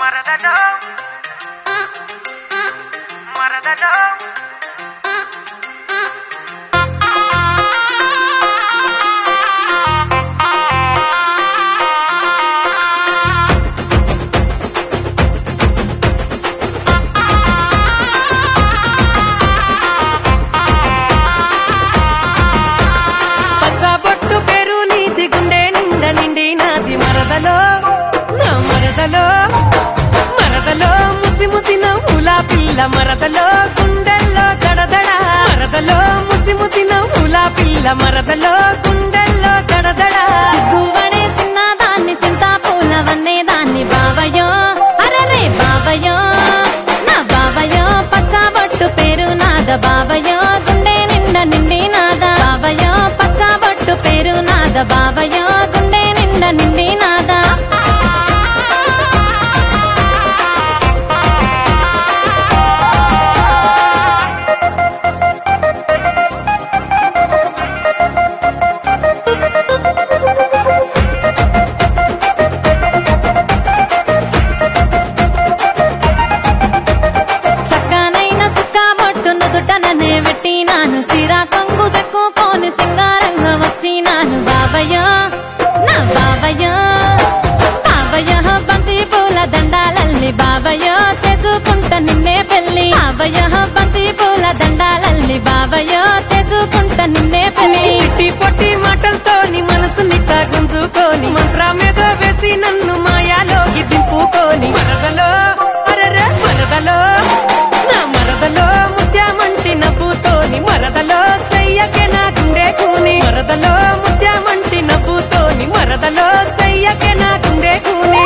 మరదలో మరదలో పచ్చబొట్టు పేరు నీది గుండె నిండ నిండి నాది మరదలో నా మరదలో మరదలో ముసి ముసి నవ్వుల పిల్ల మరదలో గుండెల్లో దడదడ మరదలో ముసి ముసి నవ్వుల పిల్ల మరదలో గుండెల్లో దడదడ సిగ్గువడే చిన్నదాన్ని చింతాపూల వన్నే దాన్ని బావయో అరరే బావయో నా బావయో పచ్చబొట్టు పేరు నాద బావయో గుండె నిండ నిండి నాద బావయో పచ్చబొట్టు పేరు నాద బావయో గుండె నిండ నిండి నాద సక్కనైన సుక్క బొట్టు నుదుటననే పెట్టినాను సిరా కొంగు దక్కుకొని సింగారంగా వచ్చినాను బాబయ్యో నా బాబయ్యో బాబయ్యో బంతి పూల దండాలల్లి బాబయ్యో చేసుకుంట నిన్నే పెళ్లి బాబయ్యో బంతి పూల దండాలల్లి బాబయ్యో చేసుకుంట నిన్నే పెళ్లి ఇట్టి పొట్టి మాటలతోని మనసు నిట్ట గుంజుకొని మంత్రం మీద వేసి నన్ను మాయాలోకి దింపుకొని మరదలో అరరే మరదలో నా మరదలో ముత్యామంటి నవ్వుతోని మరదలో చెయ్యకే నా గుండె కూని మరదలో ముత్యామంటి నవ్వుతోని మరదలో చెయ్యకే నా గుండె కూని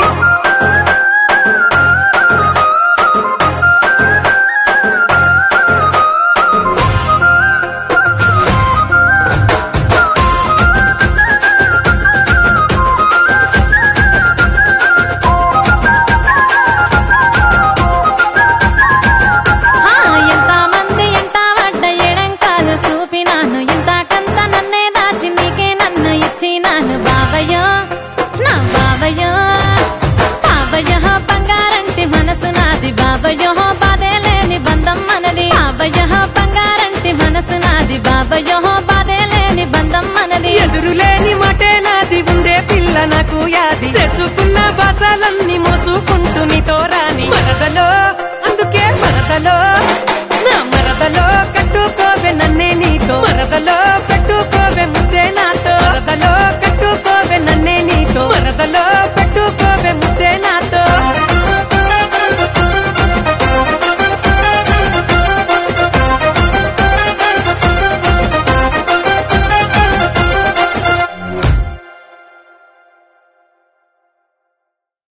ఆ, ఎంత మంది ఎంత పడ్డ ఎడంకాలు చూపినాను ఇంతకంత నన్నే దాచి నీకే నన్ను ఇచ్చినాను బాబయ్యో నా బాబయ్యో బాబయ్యో బంగారంటి మనసు నాది బాబయ్యో బాధే లేని బంధం మనది బాబయ్యో బంగారంటి మనసు నాది బాబయ్యో బాధే లేని బంధం మనది ఎదురులేని మాటే నాది ఉందే పిల్ల నాకు యాది చేసుకున్న బాసాలన్నీ మోసుకుంటూ నీతో రాని మరదలో అందుకే మరదలో నా మరదలో కట్టుకోవే నన్నే నీతో మరదలో